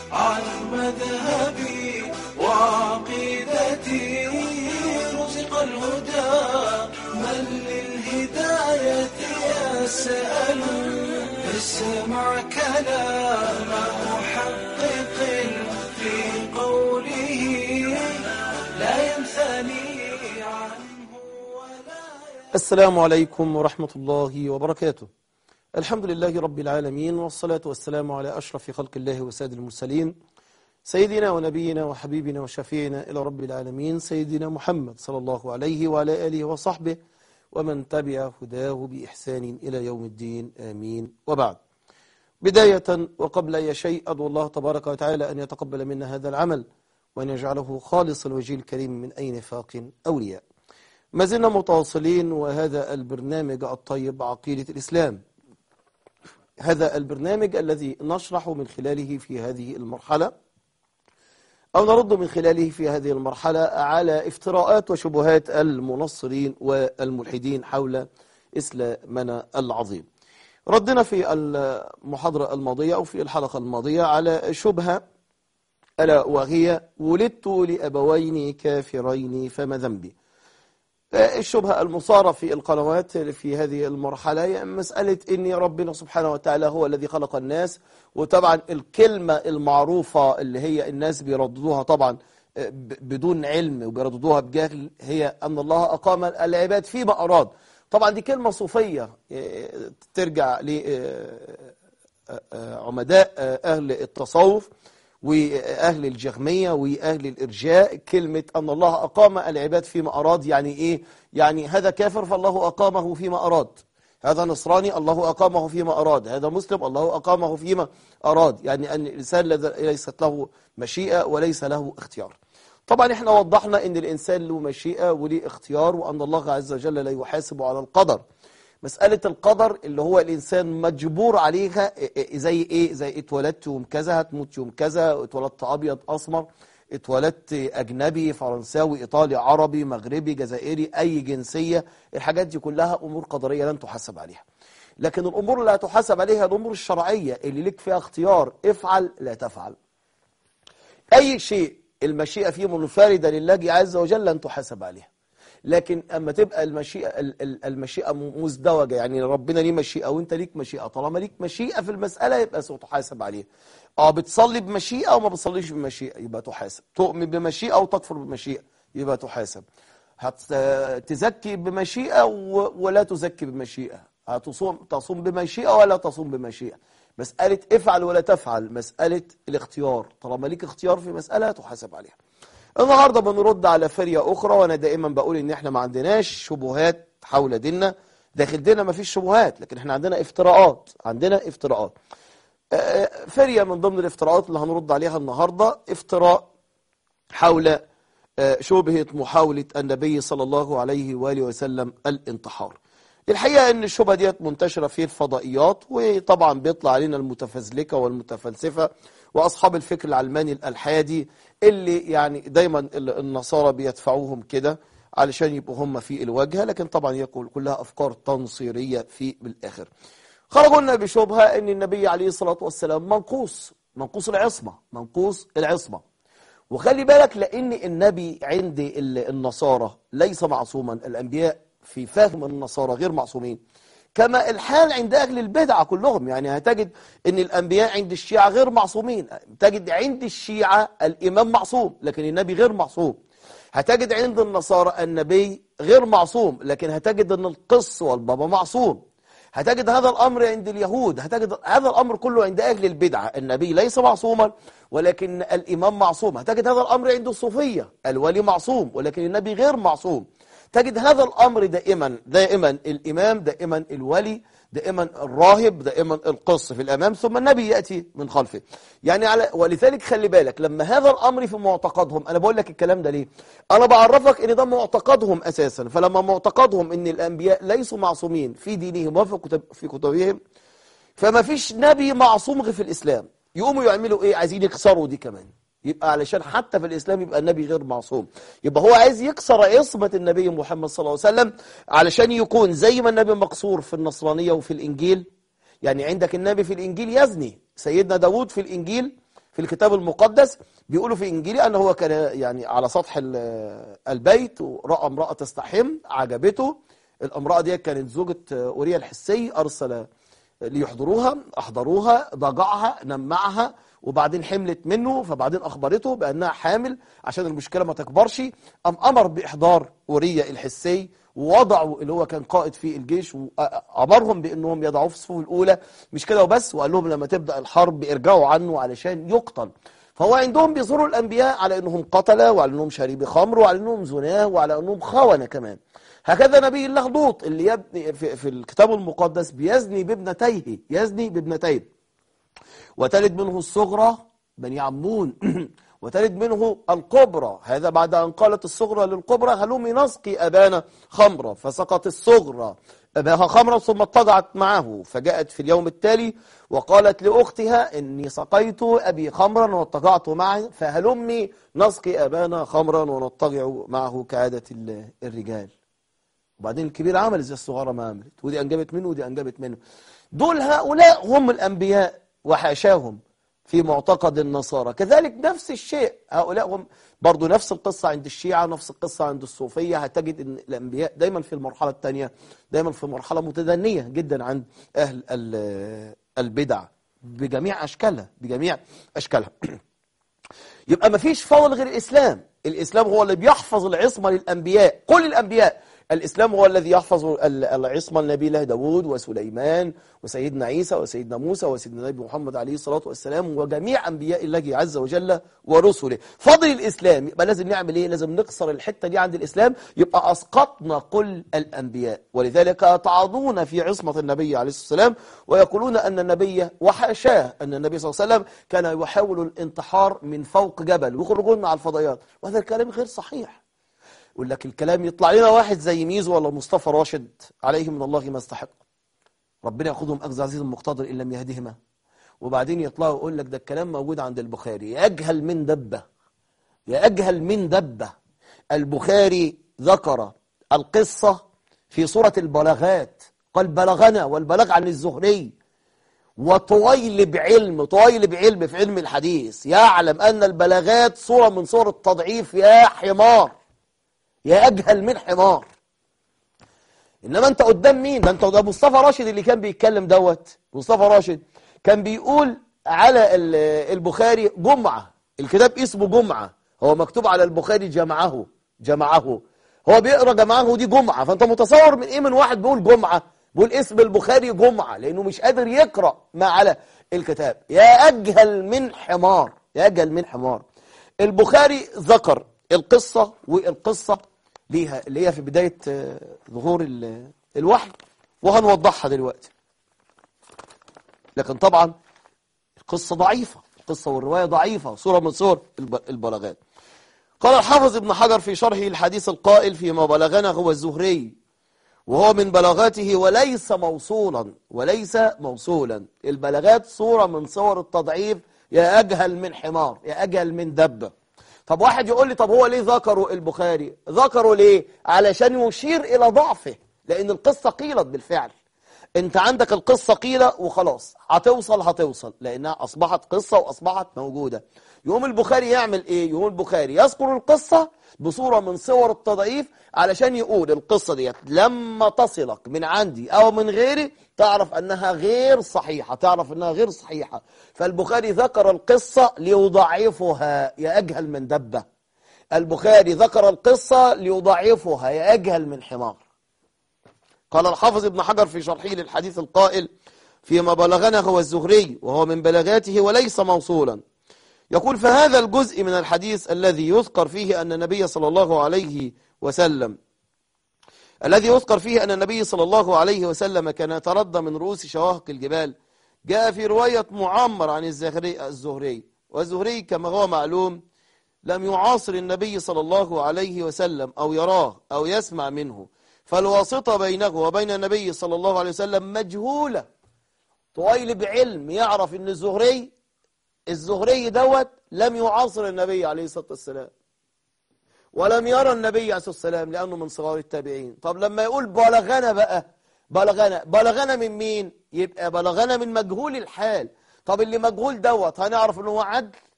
عن مذهبي وعقيدتي رزق الهدى من للهداية يسأل اسمع كلام محقق في قوله لا ينثني عنه ولا السلام عليكم ورحمة الله وبركاته الحمد لله رب العالمين والصلاة والسلام على أشرف خلق الله وساد المرسلين سيدنا ونبينا وحبيبنا وشفينا إلى رب العالمين سيدنا محمد صلى الله عليه وعلى آله وصحبه ومن تبع هداه بإحسان إلى يوم الدين آمين وبعد بداية وقبل أي شيء أدعو الله تبارك وتعالى أن يتقبل منا هذا العمل وأن يجعله خالص الوجه الكريم من أي نفاق أو رياء ما زلنا متواصلين وهذا البرنامج الطيب عقيدة الإسلام هذا البرنامج الذي نشرح من خلاله في هذه المرحلة أو نرد من خلاله في هذه المرحلة على افتراءات وشبهات المنصرين والملحدين حول إسلامنا العظيم ردنا في المحاضرة الماضية أو في الحلقة الماضية على شبهة ألا وهي ولدت لأبوين كافرين فما ذنبي الشبهة المصارة في القنوات في هذه المرحلة هي مسألة أن ربنا سبحانه وتعالى هو الذي خلق الناس وطبعا الكلمة المعروفة اللي هي الناس بيرددوها طبعا بدون علم وبيرددوها بجهل هي أن الله أقام العباد فيما أراد طبعا دي كلمة صوفية ترجع لعمداء أهل التصوف وأهل الجهمية وأهل الإرجاء كلمة أن الله أقام العباد فيما أراد يعني إيه؟ يعني هذا كافر فالله أقامه فيما أراد هذا نصراني الله أقامه فيما أراد هذا مسلم الله أقامه فيما أراد يعني أن الإنسان ليست له مشيئة وليس له اختيار طبعا احنا وضحنا أن الإنسان له مشيئة وليه اختيار وأن الله عز وجل لا يحاسب على القدر مسألة القدر اللي هو الإنسان مجبور عليها زي إيه زي اتولدت يوم كذا هتموت يوم كذا اتولدت أبيض أسمر اتولدت أجنبي فرنساوي إيطالي عربي مغربي جزائري أي جنسية الحاجات دي كلها أمور قدرية لن تحسب عليها لكن الأمور اللي هتحسب عليها الأمور الشرعية اللي لك فيها اختيار افعل لا تفعل أي شيء المشيئة فيه منفردة لله عز وجل لن تحاسب عليها لكن اما تبقى المشيئه المشيئه مزدوجه يعني ربنا ليه مشيئه وانت ليك مشيئه طالما ليك مشيئه في المساله يبقى ستحاسب عليها اه بتصلي بمشيئه وما بتصليش بمشيئه يبقى تحاسب تؤمن بمشيئه وتكفر بمشيئه يبقى تحاسب هتزكي بمشيئه ولا تزكي بمشيئه هتصوم تصوم بمشيئه ولا تصوم بمشيئه مساله افعل ولا تفعل مساله الاختيار طالما ليك اختيار في مساله تحاسب عليها النهاردة بنرد على فرية أخرى وأنا دائما بقول إن إحنا ما عندناش شبهات حول ديننا داخل ديننا ما فيش شبهات لكن إحنا عندنا افتراءات عندنا افتراءات فرية من ضمن الافتراءات اللي هنرد عليها النهاردة افتراء حول شبهة محاولة النبي صلى الله عليه وآله وسلم الانتحار الحقيقة ان الشبهة ديت منتشرة في الفضائيات وطبعا بيطلع علينا المتفزلكة والمتفلسفة واصحاب الفكر العلماني الالحادي اللي يعني دايما النصارى بيدفعوهم كده علشان يبقوا هم في الواجهة لكن طبعا يقول كلها افكار تنصيرية في بالاخر خرجوا لنا بشبهة ان النبي عليه الصلاة والسلام منقوص منقوص العصمة منقوص العصمة وخلي بالك لان النبي عند النصارى ليس معصوما الانبياء في فهم النصارى غير معصومين كما الحال عند أهل البدع كلهم يعني هتجد أن الأنبياء عند الشيعة غير معصومين تجد عند الشيعة الإمام معصوم لكن النبي غير معصوم هتجد عند النصارى النبي غير معصوم لكن هتجد أن القس والبابا معصوم هتجد هذا الأمر عند اليهود هتجد هذا الأمر كله عند أهل البدعة النبي ليس معصوما ولكن الإمام معصوم هتجد هذا الأمر عند الصوفية الولي معصوم ولكن النبي غير معصوم تجد هذا الأمر دائما دائما الإمام دائما الولي دائما الراهب دائما القص في الأمام ثم النبي يأتي من خلفه يعني على ولذلك خلي بالك لما هذا الأمر في معتقدهم أنا بقول لك الكلام ده ليه أنا بعرفك إن ده معتقدهم أساسا فلما معتقدهم إن الأنبياء ليسوا معصومين في دينهم وفي كتب في كتبهم فما فيش نبي معصوم غير في الإسلام يقوموا يعملوا إيه عايزين يكسروا دي كمان يبقى علشان حتى في الإسلام يبقى النبي غير معصوم يبقى هو عايز يكسر عصمة النبي محمد صلى الله عليه وسلم علشان يكون زي ما النبي مقصور في النصرانية وفي الإنجيل يعني عندك النبي في الإنجيل يزني سيدنا داود في الإنجيل في الكتاب المقدس بيقولوا في إنجيلي أنه هو كان يعني على سطح ال- البيت ورأى امرأة تستحم عجبته الامرأة دي كانت زوجة أوريا الحسي أرسل ليحضروها أحضروها ضجعها نمعها وبعدين حملت منه فبعدين أخبرته بأنها حامل عشان المشكلة ما تكبرش أم أمر بإحضار أوريا الحسي ووضعوا اللي هو كان قائد في الجيش وأمرهم بأنهم يضعوه في الصفوف الأولى مش كده وبس وقال لهم لما تبدأ الحرب ارجعوا عنه علشان يقتل فهو عندهم بيظهروا الأنبياء على أنهم قتلة وعلى أنهم شريبي خمر وعلى أنهم زناه وعلى أنهم خونة كمان هكذا نبي الله لوط اللي يبني في, في الكتاب المقدس بيزني بابنتيه يزني بابنتيه وتلد منه الصغرى بني عمون وتلد منه الكبرى هذا بعد أن قالت الصغرى للكبرى هلومي نسقي أبانا خمرا فسقط الصغرى أباها خمرا ثم اضطجعت معه فجاءت في اليوم التالي وقالت لأختها إني سقيت أبي خمرا واضطجعت معه فهلمي نسقي أبانا خمرا ونضطجع معه كعادة ال- الرجال وبعدين الكبيرة عملت زي الصغيرة ما عملت ودي أنجبت منه ودي أنجبت منه دول هؤلاء هم الأنبياء وحاشاهم في معتقد النصارى كذلك نفس الشيء هؤلاء هم برضو نفس القصة عند الشيعة نفس القصة عند الصوفية هتجد أن الأنبياء دايما في المرحلة الثانية دايما في مرحلة متدنية جدا عند أهل ال- البدع بجميع أشكالها بجميع أشكالها يبقى مفيش فضل غير الإسلام الإسلام هو اللي بيحفظ العصمة للأنبياء كل الأنبياء الإسلام هو الذي يحفظ ال- العصمة لنبي الله داود وسليمان وسيدنا عيسى وسيدنا موسى وسيدنا النبي محمد عليه الصلاة والسلام وجميع أنبياء الله عز وجل ورسله فضل الإسلام يبقى لازم نعمل إيه لازم نكسر الحتة دي عند الإسلام يبقى أسقطنا كل الأنبياء ولذلك يتعاضون في عصمة النبي عليه الصلاة والسلام ويقولون أن النبي وحاشاه أن النبي صلى الله عليه وسلم كان يحاول الانتحار من فوق جبل ويخرجون على الفضائيات وهذا الكلام غير صحيح يقول لك الكلام يطلع لنا واحد زي ميزو ولا مصطفى راشد عليه من الله ما استحق ربنا ياخذهم اخذ عزيز مقتدر ان لم يهدهما وبعدين يطلعوا يقول لك ده الكلام موجود عند البخاري يا اجهل من دبه يا اجهل من دبه البخاري ذكر القصه في سوره البلاغات قال بلغنا والبلاغ عن الزهري وطويلب علم طويلب علم في علم الحديث يعلم ان البلاغات صوره من صور التضعيف يا حمار يا اجهل من حمار انما انت قدام مين ده انت ده مصطفى راشد اللي كان بيتكلم دوت مصطفى راشد كان بيقول على ال- البخاري جمعة الكتاب اسمه جمعة هو مكتوب على البخاري جمعه جمعه هو بيقرا جمعه دي جمعة فانت متصور من ايه من واحد بيقول جمعة بيقول اسم البخاري جمعة لانه مش قادر يقرا ما على الكتاب يا اجهل من حمار يا اجهل من حمار البخاري ذكر القصة والقصة ليها اللي هي في بداية آه، ظهور ال- الوحي وهنوضحها دلوقتي لكن طبعا القصة ضعيفة القصة والرواية ضعيفة صورة من صور الب- البلاغات قال الحافظ ابن حجر في شرحه الحديث القائل فيما بلغنا هو الزهري وهو من بلاغاته وليس موصولا وليس موصولا البلاغات صورة من صور التضعيف يا أجهل من حمار يا أجهل من دبة طب واحد يقول لي طب هو ليه ذكروا البخاري ذكروا ليه علشان يشير إلى ضعفه لأن القصة قيلت بالفعل انت عندك القصة قيلة وخلاص هتوصل هتوصل لانها اصبحت قصة واصبحت موجودة يقوم البخاري يعمل ايه يقوم البخاري يذكر القصة بصورة من صور التضعيف علشان يقول القصة ديت لما تصلك من عندي او من غيري تعرف انها غير صحيحة تعرف انها غير صحيحة فالبخاري ذكر القصة ليضعفها يا اجهل من دبة البخاري ذكر القصة ليضعفها يا اجهل من حمار قال الحافظ ابن حجر في شرحه للحديث القائل فيما بلغنا هو الزهري وهو من بلاغاته وليس موصولا يقول فهذا الجزء من الحديث الذي يذكر فيه أن النبي صلى الله عليه وسلم الذي يذكر فيه أن النبي صلى الله عليه وسلم كان يتردى من رؤوس شواهق الجبال جاء في رواية معمر عن الزهري, الزهري والزهري كما هو معلوم لم يعاصر النبي صلى الله عليه وسلم أو يراه أو يسمع منه فالواسطة بينه وبين النبي صلى الله عليه وسلم مجهولة طويل بعلم يعرف ان الزهري الزهري دوت لم يعاصر النبي عليه الصلاة والسلام ولم يرى النبي عليه الصلاة والسلام لأنه من صغار التابعين طب لما يقول بلغنا بقى بلغنا بلغنا من مين يبقى بلغنا من مجهول الحال طب اللي مجهول دوت هنعرف ان هو عدل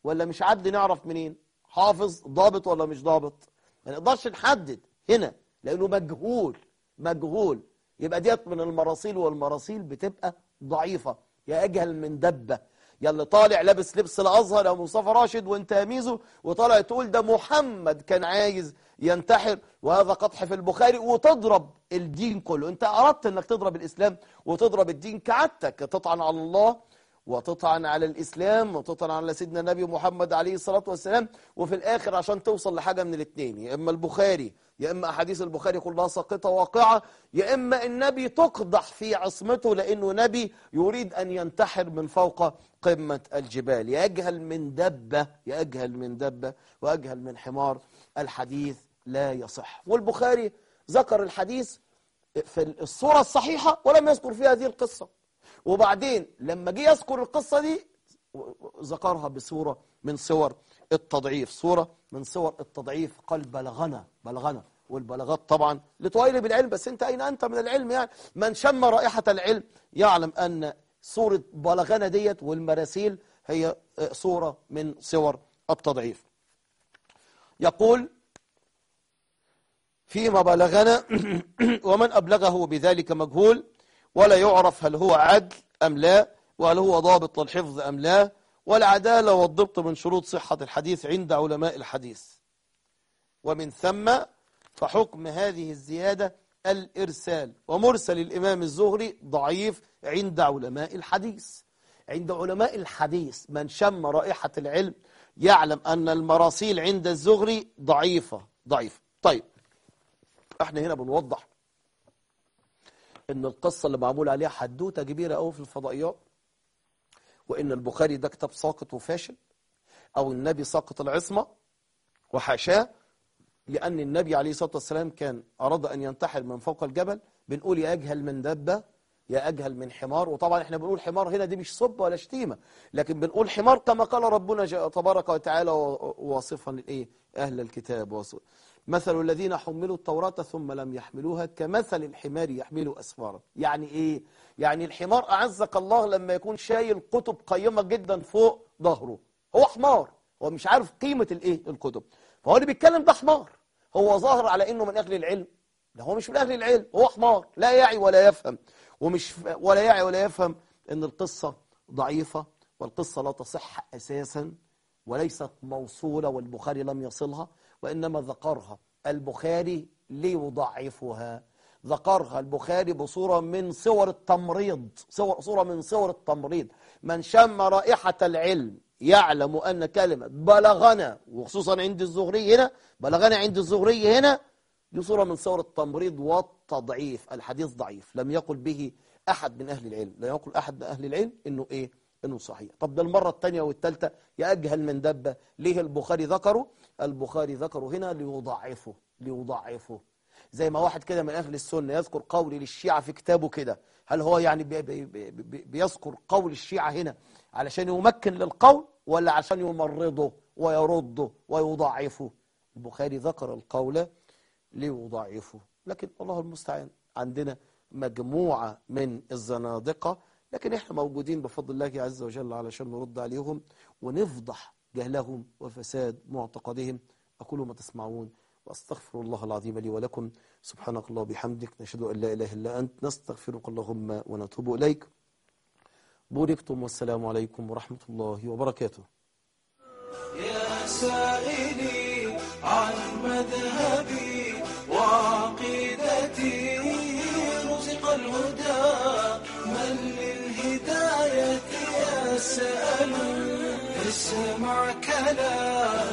ولا مش عدل نعرف منين حافظ ضابط ولا مش ضابط ما نقدرش نحدد هنا لانه مجهول مجهول يبقى ديت من المراسيل والمراسيل بتبقى ضعيفة يا أجهل من دبة يا اللي طالع لابس لبس الأزهر يا مصطفى راشد وانت يا ميزو وطالع تقول ده محمد كان عايز ينتحر وهذا قطح في البخاري وتضرب الدين كله انت أردت انك تضرب الإسلام وتضرب الدين كعادتك تطعن على الله وتطعن على الإسلام وتطعن على سيدنا النبي محمد عليه الصلاة والسلام وفي الآخر عشان توصل لحاجة من الاثنين يا إما البخاري يا إما أحاديث البخاري كلها ساقطة واقعة يا إما النبي تقدح في عصمته لأنه نبي يريد أن ينتحر من فوق قمة الجبال يجهل من دبة يجهل من دبة وأجهل من حمار الحديث لا يصح والبخاري ذكر الحديث في الصورة الصحيحة ولم يذكر في هذه القصة وبعدين لما جه يذكر القصة دي ذكرها بصورة من صور التضعيف صورة من صور التضعيف قال بلغنا بلغنا والبلاغات طبعا لتويل بالعلم بس انت اين انت من العلم يعني من شم رائحة العلم يعلم ان صورة بلغنا ديت والمراسيل هي صورة من صور التضعيف يقول فيما بلغنا ومن أبلغه بذلك مجهول ولا يعرف هل هو عدل أم لا وهل هو ضابط للحفظ أم لا والعدالة والضبط من شروط صحة الحديث عند علماء الحديث ومن ثم فحكم هذه الزيادة الإرسال ومرسل الإمام الزهري ضعيف عند علماء الحديث عند علماء الحديث من شم رائحة العلم يعلم أن المراسيل عند الزهري ضعيفة ضعيفة طيب احنا هنا بنوضح ان القصة اللي معمول عليها حدوتة كبيرة قوي في الفضائيات وان البخاري ده كتاب ساقط وفاشل او النبي ساقط العصمة وحاشاه لأن النبي عليه الصلاة والسلام كان أراد أن ينتحر من فوق الجبل بنقول يا أجهل من دبة يا أجهل من حمار وطبعا احنا بنقول حمار هنا دي مش صب ولا شتيمة لكن بنقول حمار كما قال ربنا تبارك وتعالى واصفا لإيه أهل الكتاب واصف مثل الذين حملوا التوراة ثم لم يحملوها كمثل الحمار يحمل أسفارا يعني إيه؟ يعني الحمار أعزك الله لما يكون شايل كتب قيمة جدا فوق ظهره هو حمار هو مش عارف قيمة الإيه؟ الكتب فهو اللي بيتكلم ده حمار هو ظاهر على إنه من أهل العلم ده هو مش من أهل العلم هو حمار لا يعي ولا يفهم ومش ولا يعي ولا يفهم إن القصة ضعيفة والقصة لا تصح أساسا وليست موصولة والبخاري لم يصلها وإنما ذكرها البخاري ليضعفها ذكرها البخاري بصورة من صور التمريض صور صورة من صور التمريض من شم رائحة العلم يعلم أن كلمة بلغنا وخصوصا عند الزهري هنا بلغنا عند الزهري هنا دي صورة من صور التمريض والتضعيف الحديث ضعيف لم يقل به أحد من أهل العلم لا يقول أحد من أهل العلم إنه إيه إنه صحيح طب ده المرة الثانية والثالثة يا أجهل من دبة ليه البخاري ذكره البخاري ذكره هنا ليضعفه ليضعفه زي ما واحد كده من أهل السنة يذكر قول للشيعة في كتابه كده هل هو يعني بي بي بي بيذكر قول الشيعة هنا علشان يمكن للقول ولا عشان يمرضه ويرده ويضعفه البخاري ذكر القول ليضعفه لكن الله المستعان عندنا مجموعة من الزنادقة لكن احنا موجودين بفضل الله عز وجل علشان نرد عليهم ونفضح جهلهم وفساد معتقدهم أقول ما تسمعون وأستغفر الله العظيم لي ولكم سبحانك الله وبحمدك نشهد أن لا إله إلا أنت نستغفرك اللهم ونتوب إليك بوركتم والسلام عليكم ورحمة الله وبركاته يا سائلي عن مذهبي وعقيدتي رزق الهدى من للهداية يسأل اسمع كلام